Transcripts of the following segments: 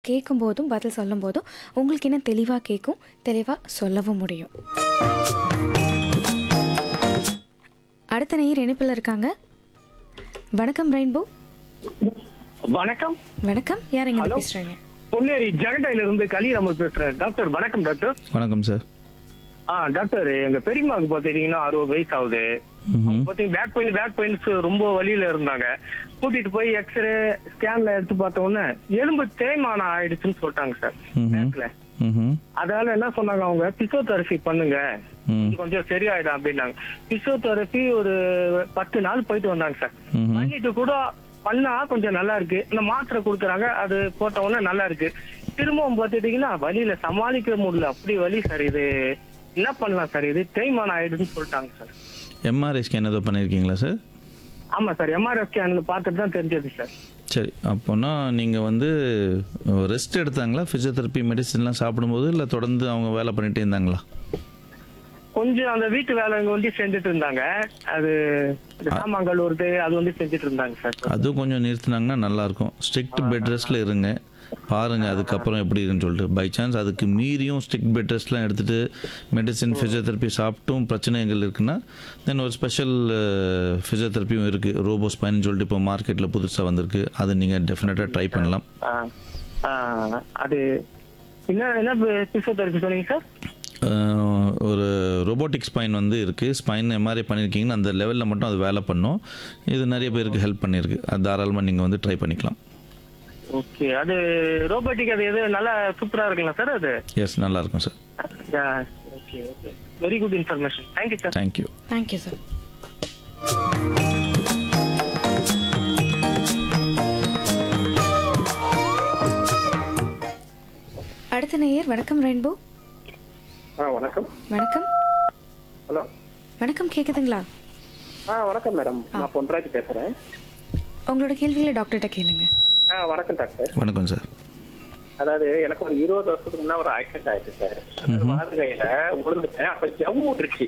கேட்கும்போதும் பதில் சொல்லும்போதும் உங்களுக்கு இன்னும் தெளிவாக கேட்கும் தெளிவாக சொல்லவும் முடியும் அடுத்த நேயர் இணைப்பில் இருக்காங்க வணக்கம் ரெயின்போ வணக்கம் வணக்கம் யார் எங்க Hello. பேசுறீங்க பொன்னேரி ஜெகடையில இருந்து கலிராமர் பேசுறேன் டாக்டர் வணக்கம் டாக்டர் வணக்கம் சார் ஆ டாக்டர் எங்க பெரியம்மாவுக்கு பாத்தீங்கன்னா அறுபது வயசு ஆகுது ம்ஹும். பாத்தீங்க பேக் பெயின் பேக் பெயின்ஸ் ரொம்ப வலியில இருந்தாங்க கூட்டிட்டு போய் எக்ஸ்ரே ஸ்கேன்ல எடுத்து பார்த்த உடனே எலும்பு தேய்மானம் ஆயிடுச்சுன்னு சொல்லிட்டாங்க சார் ம்ஹும். பேக்ல ம்ஹும். அதனால என்ன சொன்னாங்க அவங்க பிசியோதெரபி பண்ணுங்க ம். இது கொஞ்சம் சரியாயிடும் அப்படின்னாங்க பிசியோதெரபி ஒரு பத்து நாள் போயிட்டு வந்தாங்க சார் ம்ஹும். பண்ணிட்டு கூட பண்ணா கொஞ்சம் நல்லா இருக்கு இந்த மாத்திரை கொடுக்குறாங்க அது போட்ட உடனே நல்லா இருக்கு திரும்பவும் பார்த்துட்டீங்கன்னா வலியில சமாளிக்க முடியல அப்படி வலி சார் இது என்ன பண்ணலாம் சார் இது தேய்மானம் ஆயிடுன்னு சொல்லிட்டாங்க சார் எம்ஆர்ஐ ஸ்கேன் ஏதோ பண்ணியிருக்கீங்களா சார் ஆமா சார் எம்ஆர்எஃப் ஸ்கேன் பார்த்துட்டு தான் தெரிஞ்சது சார் சரி அப்போனா நீங்கள் வந்து ரெஸ்ட் எடுத்தாங்களா ஃபிசியோதெரப்பி மெடிசின்லாம் சாப்பிடும்போது இல்லை தொடர்ந்து அவங்க வேலை பண்ணிகிட்டே இருந்தாங்களா கொஞ்சம் அந்த வீட்டு வேலை வந்து செஞ்சுட்டு இருந்தாங்க அது இந்த சாமான் கழுவுறது அது வந்து செஞ்சுட்டு இருந்தாங்க சார் அதுவும் கொஞ்சம் நிறுத்தினாங்கன்னா நல்லாயிருக்கும் ஸ்ட்ரிக்ட் பெட் ரெஸ்ட்டில் இருங்க பாருங்க அதுக்கப்புறம் எப்படி இருக்குன்னு சொல்லிட்டு பை சான்ஸ் அதுக்கு மீறியும் ஸ்ட்ரிக்ட் பெட் ரெஸ்ட்லாம் எடுத்துகிட்டு மெடிசின் ஃபிசியோதெரப்பி சாப்பிட்டும் பிரச்சனைகள் இருக்குன்னா தென் ஒரு ஸ்பெஷல் ஃபிசியோதெரப்பியும் இருக்குது ரோபோ ஸ்பைன் சொல்லிட்டு இப்போ மார்க்கெட்டில் புதுசாக வந்திருக்கு அதை நீங்கள் டெஃபினட்டாக ட்ரை பண்ணலாம் ஆ, ஆ, அது என்ன என்ன பிசியோதெரபி சொன்னீங்க சார் அஹ் ஒரு robotic ஸ்பைன் வந்து இருக்குது ஸ்பைன் எம்ஆர்ஐ பண்ணியிருக்கீங்கன்னா அந்த லெவலில் மட்டும் அது வேலை பண்ணும் இது நிறைய பேருக்கு ஹெல்ப் பண்ணியிருக்கு அது தாராளமாக நீங்கள் வந்து ட்ரை பண்ணிக்கலாம் ஓகே அது ரோபோட்டிக் அது எது நல்லா சூப்பரா இருக்குங்களா சார் அது எஸ் நல்லாயிருக்கும் sir okay okay very good information thank you sir thank you thank you sir அடுத்த நேயர் வணக்கம் ரெயின்போ ஆ வணக்கம் வணக்கம் ஹலோ வணக்கம் கேக்குதுங்களா ஆ வணக்கம் மேடம் நான் பொன்ராஜ் பேசுறேன் உங்களோட கேள்விகளை டாக்டர்கிட்ட கேளுங்க ஆ வணக்கம் டாக்டர் வணக்கம் சார் அதாவது எனக்கு ஒரு இருபது வருஷத்துக்கு முன்ன ஒரு ஆக்சிடென்ட் ஆயிடுச்சு சார் அதாவது வலது கையில விழுந்துட்டேன் அப்ப ஜவ்வு விட்டுருச்சு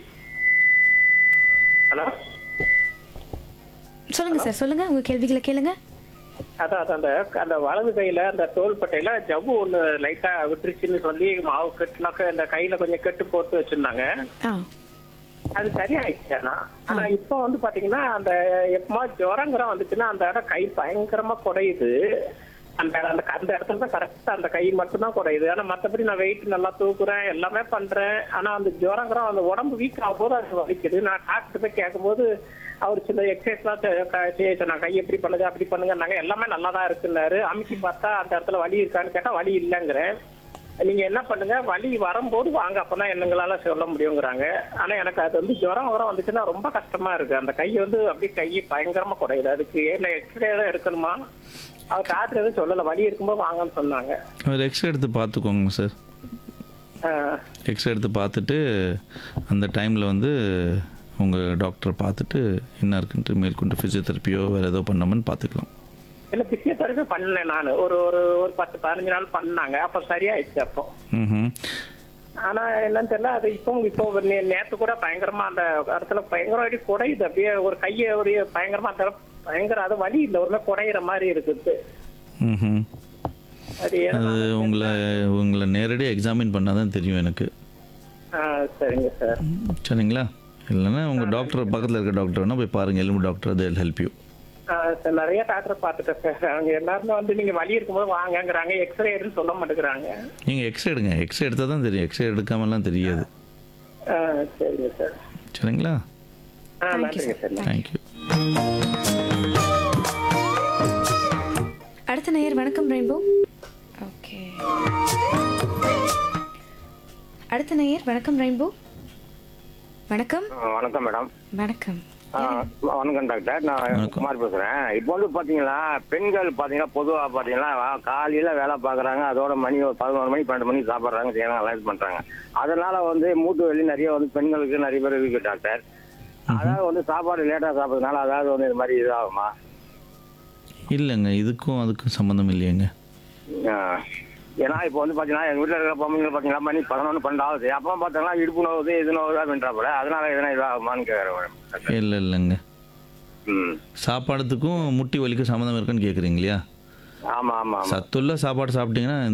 ஹலோ சொல்லுங்க சார் சொல்லுங்க உங்க கேள்விகளை கேளுங்க அதான் அதான் அந்த அந்த வலது கையில அந்த தோள்பட்டையில ஜவ்வு ஒண்ணு லைட்டா விட்டுருச்சுன்னு சொல்லி மாவு கட்டுனாக்க அந்த கையில கொஞ்சம் கெட்டு போட்டு வச்சிருந்தாங்க ஆ அது சரியாயிடுச்சு ஆனா ஆனா இப்போ வந்து பாத்தீங்கன்னா அந்த எப்பமா ஜுரங்கிற வந்துச்சுன்னா அந்த இடம் கை பயங்கரமா குறையுது அந்த அந்த அந்த இடத்துல தான் கரெக்டா அந்த கை மட்டும்தான் குறையுது ஆனா மத்தபடி நான் வெயிட் நல்லா தூக்குறேன் எல்லாமே பண்றேன் ஆனா அந்த ஜுரங்கிற அந்த உடம்பு வீக் ஆகும் போது அது வலிக்குது நான் டாக்டர் போய் கேட்கும்போது அவர் சில எக்ஸசைஸ்லாம் செய்ய சொன்னாங்க கை எப்படி பண்ணுங்க அப்படி பண்ணுங்க நாங்க எல்லாமே நல்லா தான் இருக்குன்னாரு அமுக்கி பார்த்தா அந்த இடத்துல வலி இருக்கான்னு கேட்டா வலி இல்லைங்கிறேன் நீங்க என்ன பண்ணுங்க வலி வரும்போது வாங்க அப்பதான் என்னங்களால சொல்ல முடியுங்கிறாங்க ஆனா எனக்கு அது வந்து ஜுரம் வர வந்துச்சுன்னா ரொம்ப கஷ்டமா இருக்கு அந்த கை வந்து அப்படியே கை பயங்கரமா குறையுது அதுக்கு என்ன எக்ஸ்ரே தான் எடுக்கணுமா அவர் டாக்டர் எதுவும் சொல்லல வலி இருக்கும்போது வாங்கன்னு சொன்னாங்க ஒரு எக்ஸ்ரே எடுத்து பார்த்துக்கோங்க சார் ஆஹ் எக்ஸ்ரே எடுத்து பார்த்துட்டு அந்த டைமில் வந்து உங்கள் டாக்டரை பார்த்துட்டு என்ன இருக்குன்ட்டு மேற்கொண்டு ஃபிசியோதெரப்பியோ வேறு ஏதோ பண்ணோம்னு பார்த்துக்கலாம் இல்ல பிசியோதெரபி பண்ணேன் நான் ஒரு ஒரு ஒரு பத்து பதினஞ்சு நாள் பண்ணாங்க அப்ப சரியாயிடுச்சு அப்போ ம் ஆனா என்னன்னு தெரியல அது இப்போ இப்போ ஒரு நே- நேத்து கூட பயங்கரமா அந்த இடத்துல பயங்கரமா அப்படி குடையுது அப்படியே ஒரு கையை ஒரு பயங்கரமா அந்த இடம் பயங்கர அது வலி இல்லை ஒரு மாதிரி குடையிற மாதிரி இருக்குது ம் அது ஏன்னா- அது உங்களை உங்களை நேரடியாக எக்ஸாமின் பண்ணால் தான் தெரியும் எனக்கு ஆ, சரிங்க சார் சரிங்களா இல்லைன்னா உங்கள் டாக்டர் பக்கத்தில் இருக்க டாக்டர் வேணால் போய் பாருங்கள் எலும்பு டாக்டர் அது ஹெல்ப் யூ ஆ, சார் நிறைய டாக்டர் பார்த்துட்டேன் சார் அவங்க எல்லாருமே வந்து நீங்க வலி இருக்கும்போது வாங்கங்கிறாங்க எக்ஸ்ரே எடுன்னு சொல்ல மாட்டேங்கிறாங்க நீங்கள் எக்ஸ்ரே எடுங்க எக்ஸ்ரே எடுத்தால் தான் தெரியும் எக்ஸ்ரே எடுக்காமலாம் தெரியாது ஆ, சரிங்க சார் சரிங்களா ஆ Thank you, நன்றிங்க sir. சார் தேங்க்யூ அடுத்த நேயர் வணக்கம் ரெயின்போ ஓகே அடுத்த நேயர் வணக்கம் ரெயின்போ வணக்கம் வணக்கம் மேடம் வணக்கம் ஆ, வணக்கம் டாக்டர் நான் வணக்கம். குமார் பேசுறேன் இப்போ வந்து பாத்தீங்களா பெண்கள் பாத்தீங்கன்னா பொதுவா பாத்தீங்கன்னா காலையில வேலை பாக்குறாங்க அதோட மணி ஒரு பதினோரு மணி பன்னெண்டு மணிக்கு சாப்பிடுறாங்க செய்யறாங்க எல்லாம் இது பண்றாங்க அதனால வந்து மூட்டு வலி நிறைய வந்து பெண்களுக்கு நிறைய பேர் இருக்கு டாக்டர் அதாவது வந்து சாப்பாடு லேட்டா சாப்பிட்றதுனால அதாவது வந்து இது மாதிரி இதாகுமா இல்லைங்க இதுக்கும் அதுக்கும் சம்மந்தம் இல்லையேங்க ஆ. ஏன்னா இப்போ வந்து பாத்தீங்கன்னா எங்க வீட்டுல இருக்கிற பொம்மைங்க பாத்தீங்கன்னா மணி பதினொன்று பன்னெண்டு ஆகுது அப்போ பாத்தீங்கன்னா இடுப்பு நோவுது இது நோவுது அப்படின்றப்பல அதனால எதனா இதாகுமான்னு கேட்கறேன் டாக்டர். இல்லை இல்லைங்க ம் சாப்பாடுத்துக்கும் முட்டி வலிக்கும் சம்மந்தம் இருக்குன்னு கேட்குறீங்க இல்லையா ஆமா ஆமா ஆமா சத்துள்ள சாப்பாடு சாப்பிட்டீங்கன்னா